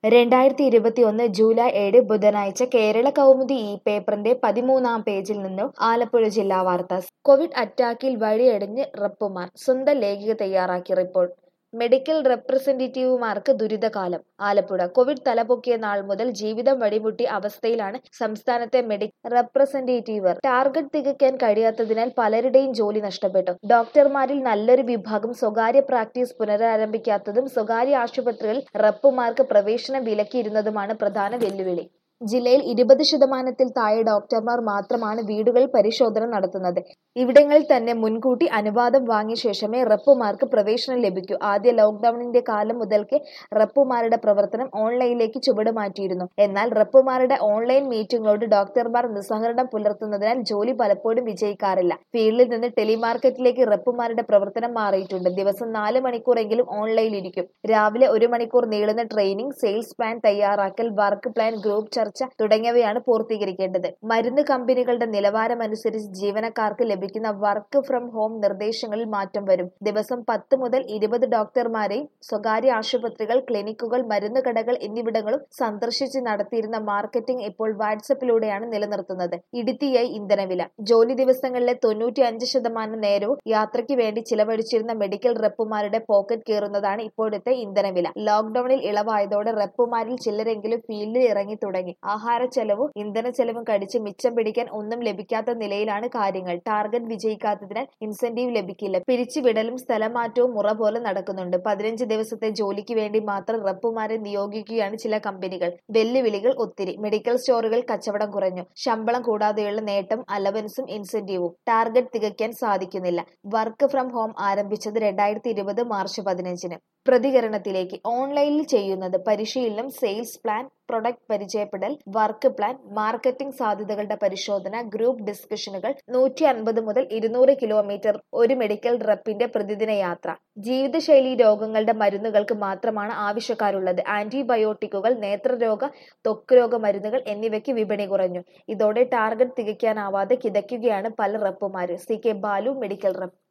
രണ്ടായിരത്തി ഇരുപത്തിയൊന്ന് ജൂലൈ ഏഴ് ബുധനാഴ്ച കേരള കൗമുദി ഈ പേപ്പറിന്റെ പതിമൂന്നാം പേജിൽ നിന്നും ആലപ്പുഴ ജില്ലാ വാർത്ത കോവിഡ് അറ്റാക്കിൽ വഴിയടഞ്ഞ് റപ്പുമാർ സ്വന്തം ലേഖിക തയ്യാറാക്കിയ റിപ്പോർട്ട് മെഡിക്കൽ റെപ്രസെന്റേറ്റീവുമാർക്ക് ദുരിതകാലം ആലപ്പുഴ കോവിഡ് തലപൊക്കിയ നാൾ മുതൽ ജീവിതം വഴിമുട്ടിയ അവസ്ഥയിലാണ് സംസ്ഥാനത്തെ മെഡിക്കൽ റെപ്രസെന്റേറ്റീവർ ടാർഗറ്റ് തികയ്ക്കാൻ കഴിയാത്തതിനാൽ പലരുടെയും ജോലി നഷ്ടപ്പെട്ടു ഡോക്ടർമാരിൽ നല്ലൊരു വിഭാഗം സ്വകാര്യ പ്രാക്ടീസ് പുനരാരംഭിക്കാത്തതും സ്വകാര്യ ആശുപത്രികളിൽ റപ്പുമാർക്ക് പ്രവേശനം വിലക്കിയിരുന്നതുമാണ് പ്രധാന വെല്ലുവിളി ജില്ലയിൽ ഇരുപത് ശതമാനത്തിൽ താഴെ ഡോക്ടർമാർ മാത്രമാണ് വീടുകളിൽ പരിശോധന നടത്തുന്നത് ഇവിടങ്ങളിൽ തന്നെ മുൻകൂട്ടി അനുവാദം വാങ്ങിയ ശേഷമേ റപ്പുമാർക്ക് പ്രവേശനം ലഭിക്കൂ ആദ്യ ലോക്ഡൌണിന്റെ കാലം മുതൽക്കേ റപ്പുമാരുടെ പ്രവർത്തനം ഓൺലൈനിലേക്ക് ചുവടുമാറ്റിയിരുന്നു എന്നാൽ റപ്പുമാരുടെ ഓൺലൈൻ മീറ്റിംഗുകളോട് ഡോക്ടർമാർ നിസ്സഹകരണം പുലർത്തുന്നതിനാൽ ജോലി പലപ്പോഴും വിജയിക്കാറില്ല ഫീൽഡിൽ നിന്ന് ടെലിമാർക്കറ്റിലേക്ക് റപ്പുമാരുടെ പ്രവർത്തനം മാറിയിട്ടുണ്ട് ദിവസം നാല് മണിക്കൂറെങ്കിലും ഓൺലൈനിൽ ഇരിക്കും രാവിലെ ഒരു മണിക്കൂർ നീളുന്ന ട്രെയിനിങ് സെയിൽസ് പ്ലാൻ തയ്യാറാക്കൽ വർക്ക് പ്ലാൻ ഗ്രൂപ്പ് ചർച്ച തുടങ്ങിയവയാണ് പൂർത്തീകരിക്കേണ്ടത് മരുന്ന് കമ്പനികളുടെ നിലവാരമനുസരിച്ച് ജീവനക്കാർക്ക് ലഭിക്കുന്ന വർക്ക് ഫ്രം ഹോം നിർദ്ദേശങ്ങളിൽ മാറ്റം വരും ദിവസം പത്ത് മുതൽ ഇരുപത് ഡോക്ടർമാരെയും സ്വകാര്യ ആശുപത്രികൾ ക്ലിനിക്കുകൾ മരുന്ന് കടകൾ എന്നിവിടങ്ങളും സന്ദർശിച്ച് നടത്തിയിരുന്ന മാർക്കറ്റിംഗ് ഇപ്പോൾ വാട്സപ്പിലൂടെയാണ് നിലനിർത്തുന്നത് ഇടുത്തിയായി ഇന്ധനവില ജോലി ദിവസങ്ങളിലെ തൊണ്ണൂറ്റി അഞ്ച് ശതമാനം നേരവും യാത്രയ്ക്ക് വേണ്ടി ചിലവഴിച്ചിരുന്ന മെഡിക്കൽ റെപ്പുമാരുടെ പോക്കറ്റ് കയറുന്നതാണ് ഇപ്പോഴത്തെ ഇന്ധനവില ലോക്ഡൌണിൽ ഇളവായതോടെ റെപ്പുമാരിൽ ചിലരെങ്കിലും ഫീൽഡിൽ ഇറങ്ങി തുടങ്ങി ആഹാര ചെലവും ഇന്ധന ചെലവും കടിച്ച് മിച്ചം പിടിക്കാൻ ഒന്നും ലഭിക്കാത്ത നിലയിലാണ് കാര്യങ്ങൾ ടാർഗറ്റ് വിജയിക്കാത്തതിനാൽ ഇൻസെന്റീവ് ലഭിക്കില്ല പിരിച്ചുവിടലും സ്ഥലമാറ്റവും മുറ പോലെ നടക്കുന്നുണ്ട് പതിനഞ്ച് ദിവസത്തെ ജോലിക്ക് വേണ്ടി മാത്രം റപ്പുമാരെ നിയോഗിക്കുകയാണ് ചില കമ്പനികൾ വെല്ലുവിളികൾ ഒത്തിരി മെഡിക്കൽ സ്റ്റോറുകൾ കച്ചവടം കുറഞ്ഞു ശമ്പളം കൂടാതെയുള്ള നേട്ടം അലവൻസും ഇൻസെന്റീവും ടാർഗറ്റ് തികയ്ക്കാൻ സാധിക്കുന്നില്ല വർക്ക് ഫ്രം ഹോം ആരംഭിച്ചത് രണ്ടായിരത്തി ഇരുപത് മാർച്ച് പതിനഞ്ചിന് പ്രതികരണത്തിലേക്ക് ഓൺലൈനിൽ ചെയ്യുന്നത് പരിശീലനം സെയിൽസ് പ്ലാൻ പ്രൊഡക്റ്റ് പരിചയപ്പെടൽ വർക്ക് പ്ലാൻ മാർക്കറ്റിംഗ് സാധ്യതകളുടെ പരിശോധന ഗ്രൂപ്പ് ഡിസ്കഷനുകൾ നൂറ്റി അൻപത് മുതൽ ഇരുന്നൂറ് കിലോമീറ്റർ ഒരു മെഡിക്കൽ റെപ്പിന്റെ പ്രതിദിന യാത്ര ജീവിതശൈലി രോഗങ്ങളുടെ മരുന്നുകൾക്ക് മാത്രമാണ് ആവശ്യക്കാരുള്ളത് ആന്റിബയോട്ടിക്കുകൾ നേത്രരോഗ ത്വക്ക് രോഗ മരുന്നുകൾ എന്നിവയ്ക്ക് വിപണി കുറഞ്ഞു ഇതോടെ ടാർഗറ്റ് തികയ്ക്കാനാവാതെ കിതയ്ക്കുകയാണ് പല റപ്പുമാര് C K Balu medical rep